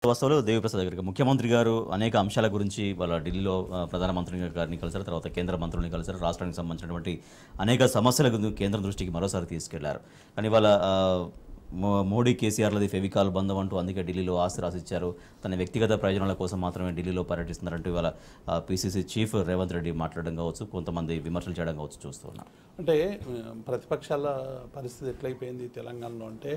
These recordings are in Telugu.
వాస్తవంలో దేవిప్రసాద్ గారికి ముఖ్యమంత్రి గారు అనేక అంశాల గురించి వాళ్ళ ఢిల్లీలో ఆ, ప్రధానమంత్రి గారిని కలిసారు తర్వాత కేంద్ర మంత్రుల్ని కలిసారు రాష్ట్రానికి సంబంధించినటువంటి అనేక సమస్యల గురించి కేంద్రం దృష్టికి మరోసారి తీసుకెళ్లారు కానీ వాళ్ళ మో- మోడీ కేసీఆర్లది ఫెవికాల్ బంధం అంటూ అందుకే ఢిల్లీలో ఆస్తి రాసిచ్చారు తన వ్యక్తిగత ప్రయోజనాల కోసం మాత్రమే ఢిల్లీలో పర్యటిస్తున్నారంటూ ఇవాళ పీసీసీ చీఫ్ రేవంత్ రెడ్డి మాట్లాడడం కావచ్చు కొంతమంది విమర్శలు చేయడం కావచ్చు చూస్తున్నాం అంటే ఆ, ప్రతిపక్షాల పరిస్థితి ఎట్లయిపోయింది తెలంగాణలో అంటే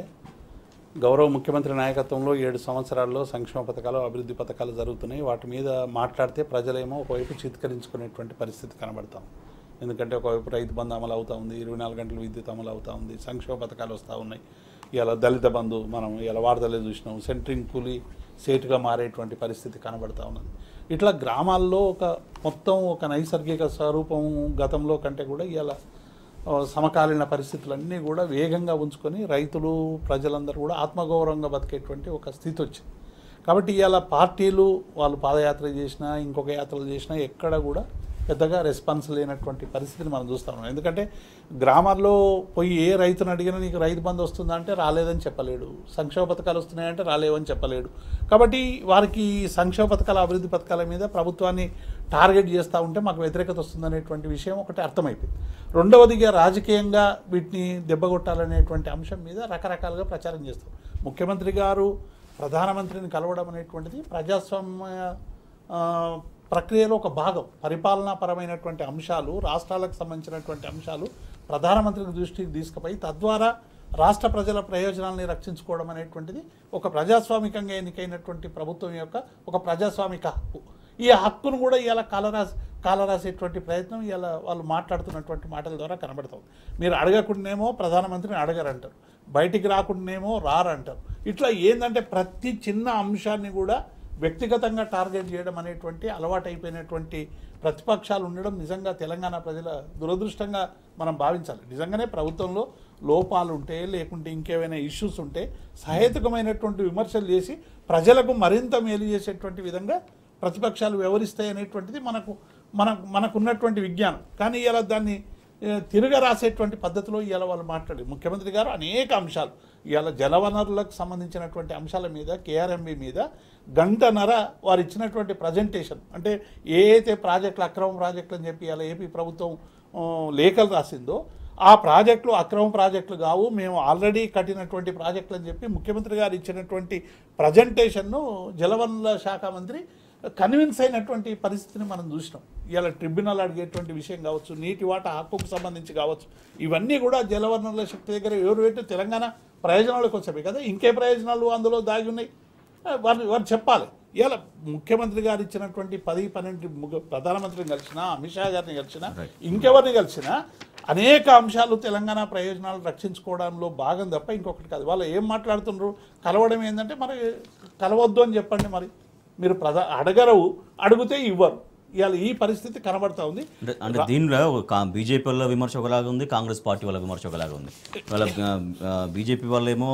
గౌరవ ముఖ్యమంత్రి నాయకత్వంలో ఏడు సంవత్సరాల్లో సంక్షేమ పథకాలు అభివృద్ధి పథకాలు జరుగుతున్నాయి వాటి మీద మాట్లాడితే ప్రజలేమో ఒకవైపు చిత్కరించుకునేటువంటి పరిస్థితి కనబడతాం ఎందుకంటే ఒకవైపు రైతు బంధు అమలు అవుతా ఉంది ఇరవై నాలుగు గంటలు విద్యుత్ అమలు అవుతా ఉంది సంక్షేమ పథకాలు వస్తూ ఉన్నాయి ఇలా దళిత బంధు మనం ఇలా వార్తలే చూసినాం సెంట్రింగ్ కూలి సేటుగా మారేటువంటి పరిస్థితి కనబడతా ఉన్నది ఇట్లా గ్రామాల్లో ఒక మొత్తం ఒక నైసర్గిక స్వరూపం గతంలో కంటే కూడా ఇలా ఆ, సమకాలీన పరిస్థితులన్నీ కూడా వేగంగా ఉంచుకొని రైతులు ప్రజలందరూ కూడా ఆత్మగౌరవంగా బతికేటువంటి ఒక స్థితి వచ్చింది కాబట్టి ఇవాళ పార్టీలు వాళ్ళు పాదయాత్ర చేసినా ఇంకొక యాత్రలు చేసినా ఎక్కడ కూడా పెద్దగా రెస్పాన్స్ లేనటువంటి పరిస్థితిని మనం చూస్తా ఉన్నాం ఎందుకంటే గ్రామాల్లో పోయి ఏ రైతుని అడిగినా నీకు రైతు బంధు వస్తుందా అంటే రాలేదని చెప్పలేడు సంక్షేమ పథకాలు వస్తున్నాయంటే రాలేవని చెప్పలేడు కాబట్టి వారికి ఈ సంక్షేమ పథకాల అభివృద్ధి పథకాల మీద ప్రభుత్వాన్ని టార్గెట్ చేస్తూ ఉంటే మాకు వ్యతిరేకత వస్తుందనేటువంటి విషయం ఒకటి అర్థమైపోయింది రెండవదిగా రాజకీయంగా వీటిని దెబ్బగొట్టాలనేటువంటి అంశం మీద రకరకాలుగా ప్రచారం చేస్తారు ముఖ్యమంత్రి గారు ప్రధానమంత్రిని కలవడం అనేటువంటిది ప్రజాస్వామ్య ఆ, ప్రక్రియలో ఒక భాగం పరిపాలనాపరమైనటువంటి అంశాలు రాష్ట్రాలకు సంబంధించినటువంటి అంశాలు ప్రధానమంత్రికి దృష్టికి తీసుకుపోయి తద్వారా రాష్ట్ర ప్రజల ప్రయోజనాల్ని రక్షించుకోవడం అనేటువంటిది ఒక ప్రజాస్వామికంగా ఎన్నికైనటువంటి ప్రభుత్వం యొక్క ఒక ప్రజాస్వామిక హక్కు ఈ హక్కును కూడా ఇలా కాలరాసి కాలరాసేటువంటి ప్రయత్నం ఇలా వాళ్ళు మాట్లాడుతున్నటువంటి మాటల ద్వారా కనబడుతుంది మీరు అడగకుండానేమో ప్రధానమంత్రిని అడగరంటారు బయటికి రాకుండానేమో రారంటారు ఇట్లా ఏంటంటే ప్రతి చిన్న అంశాన్ని కూడా వ్యక్తిగతంగా టార్గెట్ చేయడం అనేటువంటి అలవాటైపోయినటువంటి ప్రతిపక్షాలు ఉండడం నిజంగా తెలంగాణ ప్రజల దురదృష్టంగా మనం భావించాలి నిజంగానే ప్రభుత్వంలో లోపాలు ఉంటే లేకుంటే ఇంకేమైనా ఇష్యూస్ ఉంటే సహేతుకమైనటువంటి విమర్శలు చేసి ప్రజలకు మరింత మేలు చేసేటువంటి విధంగా ప్రతిపక్షాలు వ్యవహరిస్తాయి అనేటువంటిది మనకు మన మనకున్నటువంటి విజ్ఞానం కానీ ఇలా దాన్ని ఏ, తిరగ రాసేటువంటి పద్ధతిలో ఇవాళ వాళ్ళు మాట్లాడి ముఖ్యమంత్రి గారు అనేక అంశాలు ఇవాళ జలవనరులకు సంబంధించినటువంటి అంశాల మీద కేఆర్ఎంబి మీద గంటన్నర వారు ఇచ్చినటువంటి ప్రజెంటేషన్ అంటే ఏ అయితే ప్రాజెక్టులు అక్రమ ప్రాజెక్టులు అని చెప్పి ఇలా ఏపీ ప్రభుత్వం ఆ, లేఖలు రాసిందో ఆ ప్రాజెక్టులు అక్రమ ప్రాజెక్టులు కావు మేము ఆల్రెడీ కట్టినటువంటి ప్రాజెక్టులు అని చెప్పి ముఖ్యమంత్రి గారు ఇచ్చినటువంటి ప్రజెంటేషన్ను జలవనరుల శాఖ మంత్రి కన్విన్స్ అయినటువంటి పరిస్థితిని మనం చూసినాం ఇవాళ ట్రిబ్యునల్ అడిగేటువంటి విషయం కావచ్చు నీటి వాటా హక్కుకు సంబంధించి కావచ్చు ఇవన్నీ కూడా జలవనరుల శక్తి దగ్గర ఎవరు పెట్టి తెలంగాణ ప్రయోజనాల కోసమే కదా ఇంకే ప్రయోజనాలు అందులో దాగి ఉన్నాయి ఆ, వారు వారు చెప్పాలి ఇవాళ ముఖ్యమంత్రి గారు ఇచ్చినటువంటి పది పన్నెండు ముగ్గు- ప్రధానమంత్రిని కలిసినా అమిత్ షా గారిని కలిసినా ఇంకెవరిని కలిసినా అనేక అంశాలు తెలంగాణ ప్రయోజనాలు రక్షించుకోవడంలో భాగం తప్ప ఇంకొకటి కాదు వాళ్ళు ఏం మాట్లాడుతున్నారు కలవడం ఏంటంటే మరి కలవద్దు అని చెప్పండి మరి మీరు ప్రధా అడగరు అడిగితే ఇవ్వరు ఇవాళ ఈ పరిస్థితి కనబడతా ఉంది అంటే అంటే దీనిలో బీజేపీ వాళ్ళ విమర్శ ఒకలాగా ఉంది కాంగ్రెస్ పార్టీ వాళ్ళ విమర్శ ఒకలాగా ఉంది వాళ్ళ బీజేపీ వాళ్ళేమో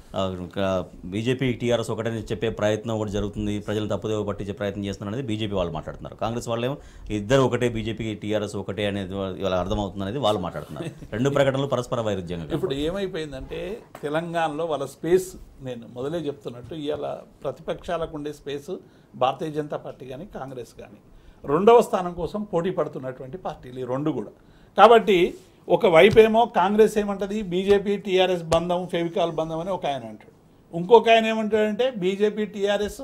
బీజేపీ టీఆర్ఎస్ ఒకటని చెప్పే ప్రయత్నం ఒకటి జరుగుతుంది ప్రజలు తప్పుదేవ పట్టించే ప్రయత్నం చేస్తున్నారు అనేది బీజేపీ వాళ్ళు మాట్లాడుతున్నారు కాంగ్రెస్ వాళ్ళేమో ఇద్దరు ఒకటే బీజేపీ టీఆర్ఎస్ ఒకటే అనేది వాళ్ళ అర్థమవుతుంది అనేది వాళ్ళు మాట్లాడుతున్నారు రెండు ప్రకటనలు పరస్పర వైరుధ్యంగా ఇప్పుడు ఏమైపోయిందంటే తెలంగాణలో వాళ్ళ స్పేస్ నేను మొదలే చెప్తున్నట్టు ఇవాళ ప్రతిపక్షాలకు ఉండే స్పేస్ భారతీయ జనతా పార్టీ కానీ కాంగ్రెస్ కానీ రెండవ స్థానం కోసం పోటీ పడుతున్నటువంటి పార్టీలు ఈ రెండు కూడా కాబట్టి ఒక వైపు ఏమో కాంగ్రెస్ ఏమంటది బీజేపీ టీఆర్ఎస్ బంధం ఫెవికాల్ బంధం అని ఒక ఆయన అంటాడు ఇంకొక ఆయన ఏమంటాడంటే బీజేపీ టీఆర్ఎస్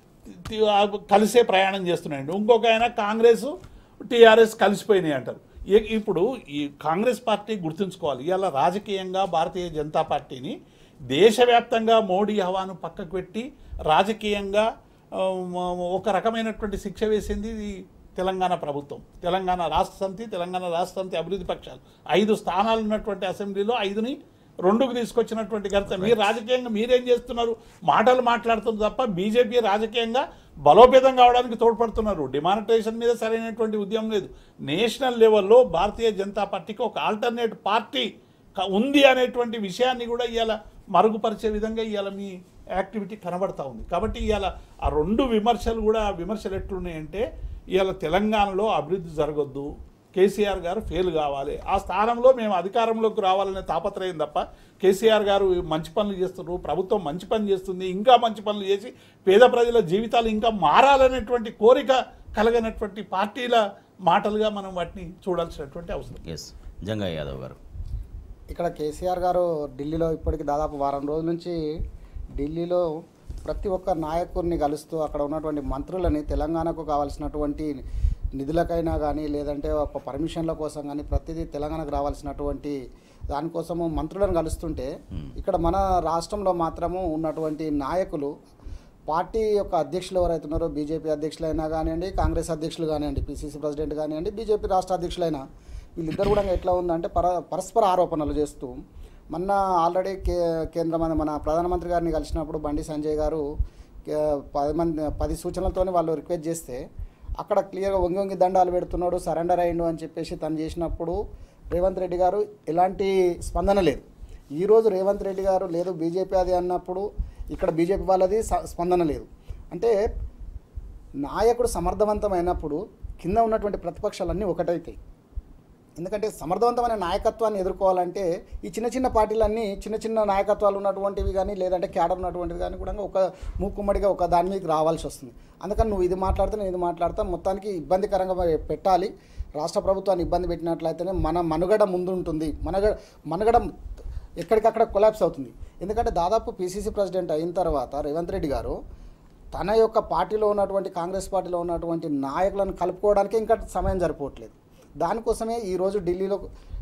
కలిసే ప్రయాణం చేస్తున్నాయండి ఇంకొక ఆయన కాంగ్రెస్ టీఆర్ఎస్ కలిసిపోయినాయి అంటారు ఇ- ఇప్పుడు ఈ కాంగ్రెస్ పార్టీ గుర్తుంచుకోవాలి ఇవాళ రాజకీయంగా భారతీయ జనతా పార్టీని దేశవ్యాప్తంగా మోడీ హవాను పక్కకు పెట్టి రాజకీయంగా ఆ, ఒక రకమైనటువంటి శిక్ష వేసింది ఈ తెలంగాణ ప్రభుత్వం తెలంగాణ రాష్ట్ర సమితి తెలంగాణ రాష్ట్ర సమితి అభివృద్ధి పక్షాలు ఐదు స్థానాలు ఉన్నటువంటి అసెంబ్లీలో ఐదుని రెండుకు తీసుకొచ్చినటువంటి ఘనత మీరు రాజకీయంగా మీరేం చేస్తున్నారు మాటలు మాట్లాడుతున్నారు తప్ప బీజేపీ రాజకీయంగా బలోపేతం కావడానికి తోడ్పడుతున్నారు డిమానిటైజేషన్ మీద సరైనటువంటి ఉద్యమం లేదు నేషనల్ లెవెల్లో భారతీయ జనతా పార్టీకి ఒక ఆల్టర్నేట్ పార్టీ క- ఉంది అనేటువంటి విషయాన్ని కూడా ఇవాళ మరుగుపరిచే విధంగా ఇవాళ మీ యాక్టివిటీ కనబడతా ఉంది కాబట్టి ఇవాళ ఆ రెండు విమర్శలు కూడా ఆ విమర్శలు ఎట్లున్నాయంటే ఇవాళ తెలంగాణలో అభివృద్ధి జరగొద్దు కేసీఆర్ గారు ఫెయిల్ కావాలి ఆ స్థానంలో మేము అధికారంలోకి రావాలనే తాపత్రయం తప్ప కేసీఆర్ గారు మంచి పనులు చేస్తున్నారు ప్రభుత్వం మంచి పని చేస్తుంది ఇంకా మంచి పనులు చేసి పేద ప్రజల జీవితాలు ఇంకా మారాలనేటువంటి కోరిక కలగనటువంటి పార్టీల మాటలుగా మనం వాటిని చూడాల్సినటువంటి అవసరం ఎస్ జంగా యాదవ్ గారు ఇక్కడ కేసీఆర్ గారు ఢిల్లీలో ఇప్పటికి దాదాపు వారం రోజుల నుంచి ఢిల్లీలో ప్రతి ఒక్క నాయకుడిని కలుస్తూ అక్కడ ఉన్నటువంటి మంత్రులని తెలంగాణకు కావాల్సినటువంటి నిధులకైనా కానీ లేదంటే ఒక పర్మిషన్ల కోసం కానీ ప్రతిదీ తెలంగాణకు రావాల్సినటువంటి దానికోసము మంత్రులను కలుస్తుంటే ఇక్కడ మన రాష్ట్రంలో మాత్రము ఉన్నటువంటి నాయకులు పార్టీ యొక్క అధ్యక్షులు ఎవరైతే ఉన్నారో బీజేపీ అధ్యక్షులైనా కానివ్వండి కాంగ్రెస్ అధ్యక్షులు కానివ్వండి పిసిసి ప్రెసిడెంట్ కానివ్వండి బీజేపీ రాష్ట్ర అధ్యక్షులైనా వీళ్ళిద్దరు కూడా ఎట్లా ఉందంటే పర పరస్పర ఆరోపణలు చేస్తూ మొన్న ఆల్రెడీ కే కేంద్ర మన మన ప్రధానమంత్రి గారిని కలిసినప్పుడు బండి సంజయ్ గారు కే- పది మంది పది సూచనలతోని వాళ్ళు రిక్వెస్ట్ చేస్తే అక్కడ క్లియర్గా వంగి వంగి దండాలు పెడుతున్నాడు సరెండర్ అయ్యిండు అని చెప్పేసి తను చేసినప్పుడు రేవంత్ రెడ్డి గారు ఎలాంటి స్పందన లేదు ఈరోజు రేవంత్ రెడ్డి గారు లేదు బీజేపీ అది అన్నప్పుడు ఇక్కడ బీజేపీ వాళ్ళది స- స్పందన లేదు అంటే నాయకుడు సమర్థవంతమైనప్పుడు కింద ఉన్నటువంటి ప్రతిపక్షాలన్నీ ఒకటైతాయి ఎందుకంటే సమర్థవంతమైన నాయకత్వాన్ని ఎదుర్కోవాలంటే ఈ చిన్న చిన్న పార్టీలన్నీ చిన్న చిన్న నాయకత్వాలు ఉన్నటువంటివి కానీ లేదంటే క్యాడర్ ఉన్నటువంటివి కానీ కూడా ఒక మూకుమ్మడిగా ఒక దాని మీదకి రావాల్సి వస్తుంది అందుకని నువ్వు ఇది మాట్లాడితే నేను ఇది మాట్లాడతా మొత్తానికి ఇబ్బందికరంగా మరి పెట్టాలి రాష్ట్ర ప్రభుత్వాన్ని ఇబ్బంది పెట్టినట్లయితేనే మన మనుగడ ముందుంటుంది మనగడ మనుగడ ఎక్కడికక్కడ కొలాప్స్ అవుతుంది ఎందుకంటే దాదాపు పిసిసి ప్రెసిడెంట్ అయిన తర్వాత రేవంత్ రెడ్డి గారు తన యొక్క పార్టీలో ఉన్నటువంటి కాంగ్రెస్ పార్టీలో ఉన్నటువంటి నాయకులను కలుపుకోవడానికి ఇంకా సమయం సరిపోవట్లేదు దానికోసమే ఈరోజు ఢిల్లీలో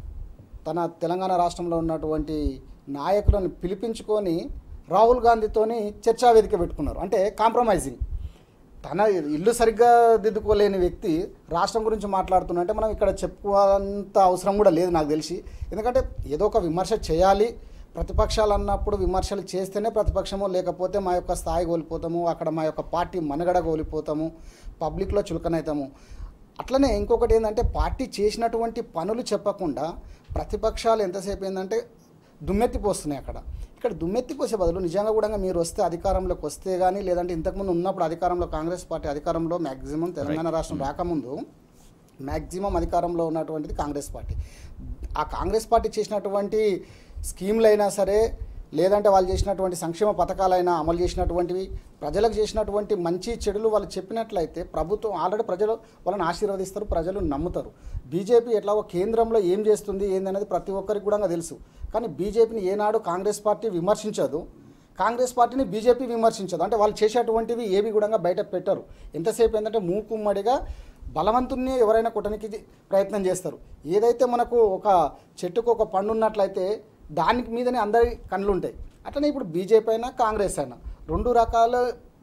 తన తెలంగాణ రాష్ట్రంలో ఉన్నటువంటి నాయకులను పిలిపించుకొని రాహుల్ గాంధీతోని చర్చా వేదిక పెట్టుకున్నారు అంటే కాంప్రమైజింగ్ తన ఇల్లు సరిగ్గా దిద్దుకోలేని వ్యక్తి రాష్ట్రం గురించి మాట్లాడుతున్నంటే మనం ఇక్కడ చెప్పుకోవాలంత అవసరం కూడా లేదు నాకు తెలిసి ఎందుకంటే ఏదో ఒక విమర్శ చేయాలి ప్రతిపక్షాలు అన్నప్పుడు విమర్శలు చేస్తేనే ప్రతిపక్షము లేకపోతే మా యొక్క స్థాయి కోల్పోతాము అక్కడ మా యొక్క పార్టీ మనుగడ కోల్పోతాము పబ్లిక్లో చులకనవుతాము అట్లనే ఇంకొకటి ఏంటంటే పార్టీ చేసినటువంటి పనులు చెప్పకుండా ప్రతిపక్షాలు ఎంతసేపు ఏంటంటే దుమ్మెత్తిపోస్తున్నాయి అక్కడ ఇక్కడ దుమ్మెత్తిపోసే బదులు నిజంగా కూడా మీరు వస్తే అధికారంలోకి వస్తే కానీ లేదంటే ఇంతకుముందు ఉన్నప్పుడు అధికారంలో కాంగ్రెస్ పార్టీ అధికారంలో మ్యాక్సిమం తెలంగాణ రాష్ట్రం రాకముందు మ్యాక్సిమం అధికారంలో ఉన్నటువంటిది కాంగ్రెస్ పార్టీ ఆ కాంగ్రెస్ పార్టీ చేసినటువంటి స్కీమ్లు అయినా సరే లేదంటే వాళ్ళు చేసినటువంటి సంక్షేమ పథకాలైనా అమలు చేసినటువంటివి ప్రజలకు చేసినటువంటి మంచి చెడులు వాళ్ళు చెప్పినట్లయితే ప్రభుత్వం ఆల్రెడీ ప్రజలు వాళ్ళని ఆశీర్వదిస్తారు ప్రజలు నమ్ముతారు బీజేపీ ఎట్లాగో కేంద్రంలో ఏం చేస్తుంది ఏందనేది ప్రతి ఒక్కరికి కూడా తెలుసు కానీ బీజేపీని ఏనాడు కాంగ్రెస్ పార్టీ విమర్శించదు కాంగ్రెస్ పార్టీని బీజేపీ విమర్శించదు అంటే వాళ్ళు చేసేటువంటివి ఏవి కూడా బయట పెట్టరు ఎంతసేపు ఏంటంటే మూకుమ్మడిగా బలవంతుణ్ణి ఎవరైనా కుట్టనికి ప్రయత్నం చేస్తారు ఏదైతే మనకు ఒక చెట్టుకు ఒక పండు ఉన్నట్లయితే దానికి మీదనే అందరి కళ్ళు ఉంటాయి అట్లనే ఇప్పుడు బీజేపీ అయినా కాంగ్రెస్ అయినా రెండు రకాల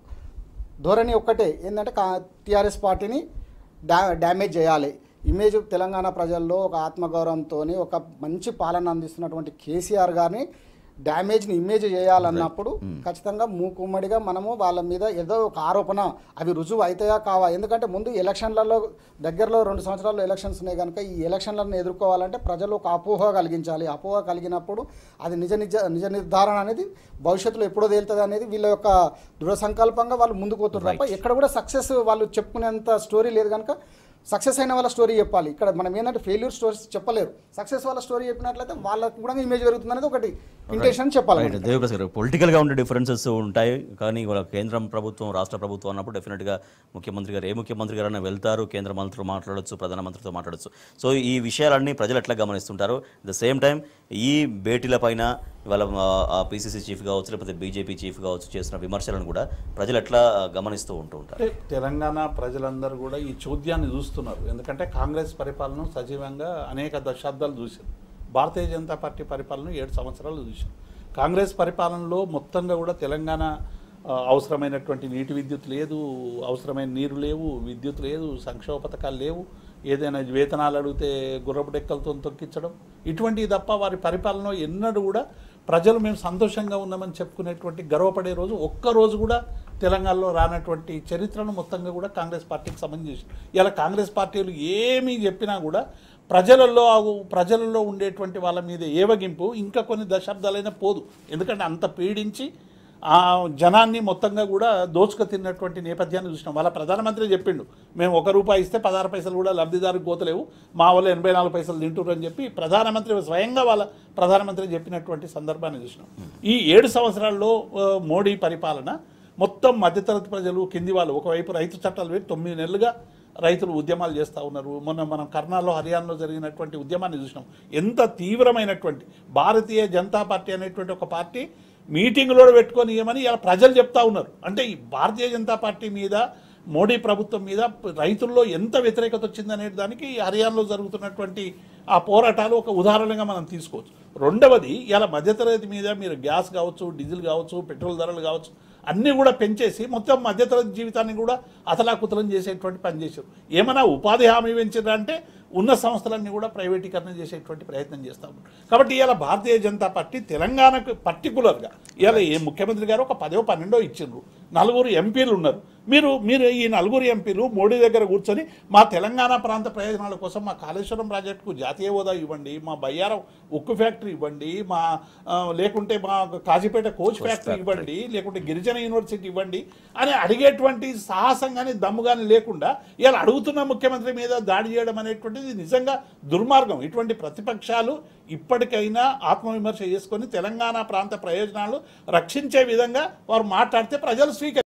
ధోరణి ఒక్కటే ఏంటంటే కా టీఆర్ఎస్ పార్టీని డా డ్యామేజ్ చేయాలి ఇమేజ్ తెలంగాణ ప్రజల్లో ఒక ఆత్మగౌరవంతో ఒక మంచి పాలన అందిస్తున్నటువంటి కేసీఆర్ గారిని డ్యామేజ్ని ఇమేజ్ చేయాలన్నప్పుడు ఖచ్చితంగా మూకుమ్మడిగా మనము వాళ్ళ మీద ఏదో ఒక ఆరోపణ అవి రుజువు అవుతాయా కావా ఎందుకంటే ముందు ఎలక్షన్లలో దగ్గరలో రెండు సంవత్సరాల్లో ఎలక్షన్స్ ఉన్నాయి కనుక ఈ ఎలక్షన్లను ఎదుర్కోవాలంటే ప్రజలు ఒక అపోహ కలిగించాలి అపోహ కలిగినప్పుడు అది నిజ నిజ నిజ నిర్ధారణ అనేది భవిష్యత్తులో ఎప్పుడో తేలుతుంది అనేది వీళ్ళ యొక్క దృఢ సంకల్పంగా వాళ్ళు ముందుకు పోతున్నారు తప్ప ఎక్కడ కూడా సక్సెస్ వాళ్ళు చెప్పుకునేంత స్టోరీ లేదు కనుక సక్సెస్ అయిన వాళ్ళ స్టోరీ చెప్పాలి ఇక్కడ మనం ఏంటంటే ఫెయిల్యూర్ స్టోరీస్ చెప్పలేరు సక్సెస్ వాళ్ళ స్టోరీ చెప్పినట్లయితే వాళ్ళకు కూడా ఇమేజ్ పెరుగుతుంది అనేది ఒకటి ఇంటెన్షన్ చెప్పాలి రైట్ దేవప్రసాద్ గారు పొలిటికల్గా ఉండే డిఫరెన్సెస్ ఉంటాయి కానీ ఇవాళ కేంద్రం ప్రభుత్వం రాష్ట్ర ప్రభుత్వం అన్నప్పుడు డెఫినెట్గా ముఖ్యమంత్రి గారు ఏ ముఖ్యమంత్రి గారైనా వెళ్తారు కేంద్ర మంత్రులు మాట్లాడొచ్చు ప్రధానమంత్రితో మాట్లాడొచ్చు సో ఈ విషయాలన్నీ ప్రజలు ఎట్లా గమనిస్తుంటారు ద సేమ్ టైం ఈ భేటీల పైన ఇవాళ పీసీసీ చీఫ్ కావచ్చు లేకపోతే బీజేపీ చీఫ్ కావచ్చు చేసిన విమర్శలను కూడా ప్రజలు ఎట్లా గమనిస్తూ ఉంటూ ఉంటారు అంటే తెలంగాణ ప్రజలందరూ కూడా ఈ చోద్యాన్ని చూస్తున్నారు ఎందుకంటే కాంగ్రెస్ పరిపాలన సజీవంగా అనేక దశాబ్దాలు చూశారు భారతీయ జనతా పార్టీ పరిపాలన ఏడు సంవత్సరాలు చూశారు కాంగ్రెస్ పరిపాలనలో మొత్తంగా కూడా తెలంగాణ ఆ, అవసరమైనటువంటి నీటి విద్యుత్ లేదు అవసరమైన నీరు లేవు విద్యుత్ లేదు సంక్షేమ పథకాలు లేవు ఏదైనా వేతనాలు అడిగితే గుర్రపు డెక్కలతో తొక్కించడం ఇటువంటివి తప్ప వారి పరిపాలన ఎన్నడూ కూడా ప్రజలు మేము సంతోషంగా ఉన్నామని చెప్పుకునేటువంటి గర్వపడే రోజు ఒక్క రోజు కూడా తెలంగాణలో రానటువంటి చరిత్రను మొత్తంగా కూడా కాంగ్రెస్ పార్టీకి సంబంధించి ఇలా కాంగ్రెస్ పార్టీలు ఏమీ చెప్పినా కూడా ప్రజలలో ఆ- ప్రజలలో ఉండేటువంటి వాళ్ళ మీద ఏవగింపు ఇంకా కొన్ని దశాబ్దాలైనా పోదు ఎందుకంటే అంత పీడించి ఆ జనాన్ని మొత్తంగా కూడా దోచుక తిన్నటువంటి నేపథ్యాన్ని చూసినాం వాళ్ళ ప్రధానమంత్రి చెప్పిండు మేము ఒక రూపాయి ఇస్తే పదహారు పైసలు కూడా లబ్ధిదారుకు పోతలేవు మా వాళ్ళు ఎనభై నాలుగు పైసలు తింటున్నారు అని చెప్పి ప్రధానమంత్రి స్వయంగా వాళ్ళ ప్రధానమంత్రి చెప్పినటువంటి సందర్భాన్ని చూసినాం ఈ ఏడు సంవత్సరాల్లో ఆ, మోడీ పరిపాలన మొత్తం మధ్యతరగతి ప్రజలు కింది వాళ్ళు ఒకవైపు రైతు చట్టాలు పెట్టి తొమ్మిది నెలలుగా రైతులు ఉద్యమాలు చేస్తూ ఉన్నారు మొన్న మనం కర్నాల్లో హర్యానాలో జరిగినటువంటి ఉద్యమాన్ని చూసినాం ఎంత తీవ్రమైనటువంటి భారతీయ జనతా పార్టీ అనేటువంటి ఒక పార్టీ మీటింగ్లో పెట్టుకొని ఇవ్వమని ఇలా ప్రజలు చెప్తా ఉన్నారు అంటే ఈ భారతీయ జనతా పార్టీ మీద మోడీ ప్రభుత్వం మీద రైతుల్లో ఎంత వ్యతిరేకత వచ్చిందనే దానికి ఈ హర్యానాలో జరుగుతున్నటువంటి ఆ పోరాటాలు ఒక ఉదాహరణగా మనం తీసుకోవచ్చు రెండవది ఇలా మధ్యతరగతి మీద మీరు గ్యాస్ కావచ్చు డీజిల్ కావచ్చు పెట్రోల్ ధరలు కావచ్చు అన్నీ కూడా పెంచేసి మొత్తం మధ్యతరగతి జీవితాన్ని కూడా అతలాకుతలం చేసేటువంటి పని చేశారు ఏమైనా ఉపాధి హామీ పెంచారా అంటే ఉన్న సంస్థలన్నీ కూడా ప్రైవేటీకరణ చేసేటువంటి ప్రయత్నం చేస్తా ఉన్నారు కాబట్టి ఇవాళ భారతీయ జనతా పార్టీ తెలంగాణకు పర్టికులర్గా ఇవాళ ఏ ముఖ్యమంత్రి గారు ఒక పదో పన్నెండో ఇచ్చిండ్రు నలుగురు ఎంపీలు ఉన్నారు మీరు మీరు ఈ నలుగురు ఎంపీలు మోడీ దగ్గర కూర్చొని మా తెలంగాణ ప్రాంత ప్రయోజనాల కోసం మా కాళేశ్వరం ప్రాజెక్టుకు జాతీయ హోదా ఇవ్వండి మా బయ్యారం ఉక్కు ఫ్యాక్టరీ ఇవ్వండి మా ఆ, లేకుంటే మా కాజీపేట కోచ్ ఫ్యాక్టరీ ఇవ్వండి లేకుంటే గిరిజన యూనివర్సిటీ ఇవ్వండి అని అడిగేటువంటి సాహసం కానీ దమ్ము కానీ లేకుండా ఇలా అడుగుతున్న ముఖ్యమంత్రి మీద దాడి చేయడం అనేటువంటిది నిజంగా దుర్మార్గం ఇటువంటి ప్రతిపక్షాలు ఇప్పటికైనా ఆత్మవిమర్శ చేసుకొని తెలంగాణ ప్రాంత ప్రయోజనాలు రక్షించే విధంగా వారు మాట్లాడితే ప్రజలు స్వీకరి